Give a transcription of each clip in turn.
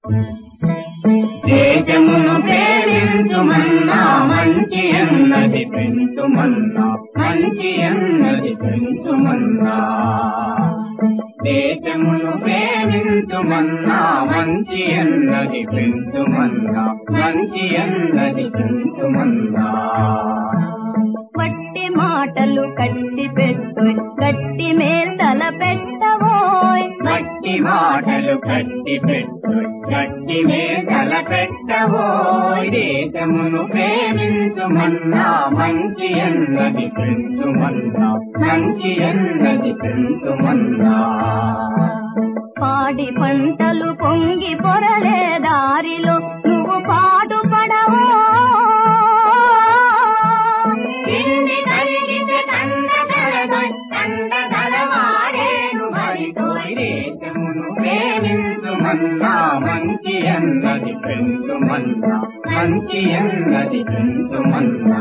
దేశమును ప్రేమించుమన్నా మంచి అన్నది పెంచుమన్నా మంచి అన్నది పెంచుమన్నా దేశమును ప్రేమించుమన్నా మంచి అన్నది పెంచుమన్నా మంచి అన్నది పెంచుమన్నా వట్టి మాటలు కట్టి పెట్టు గట్టి మేల్తల పెట్టవోయ్ మట్టి మాటలు కట్టి పెట్టు గట్టి మేకల పెట్టవో దేశమును ప్రేమించుమన్నా మంచి అన్నది పెంచుమన్నా మంచి అన్నది పెంచుమన్నా పాడి పంటలు పొంగి పొరలే దారిలో నువ్వు పాటు పడవో తిండి కలిగితే తండగలదొయ్ తండగలవాడేను మరితోయ్ దేశమును ప్రేమించుమన్నా మంచి అన్నది పెంచుమన్నా మంచి అన్నది పెంచుమన్నా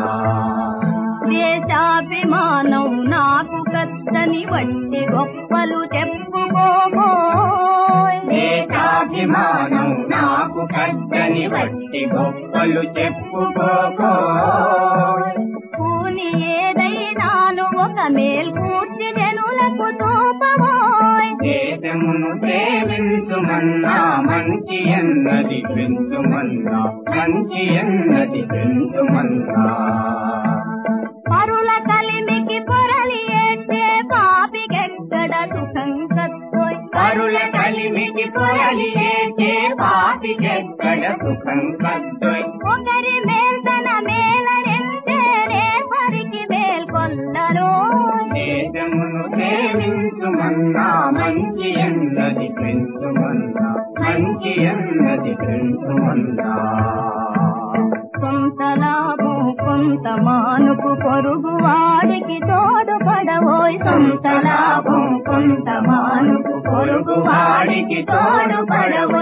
దేశాభిమానం నాకు కత్తని వట్టి గొప్పలు చెప్పుకోబోయ్ దేశాభిమానం నాకు కద్దని వట్టి గొప్పలు చెప్పుకోకో పూని ఏదైనాను ఒక మేల్కూర్చి జనులకు తోపబోయ్ దేశమును ప్రేమించుమన్నా మంచి అన్నది పెంచుమన్నా మంచి అన్నది పెంచుమన్నా పరుల కలిమికి పొరలి ఏడ్చే పాపికెక్కడ సుఖం కత్తోయ్ పరుల కలిమికి పొరలి ఏచే పాపికెక్కడ సుఖం కద్దొయ్ ఒకరి మేల్తన మేలనెంతేనే పరికి మేల్కొల్లరో దేశమును ప్రేమించుమన్నా మంచి అన్నది పెంచుమన్నా మంచి అన్నది పెంచుమన్నా కొంత లాభం కొంత మానుకు పొరుగు వాడికి తోడు పడవోయ్ సొంత లాభం కొంత మానుకు పొరుగు వాడికి తోడు పడవోయ్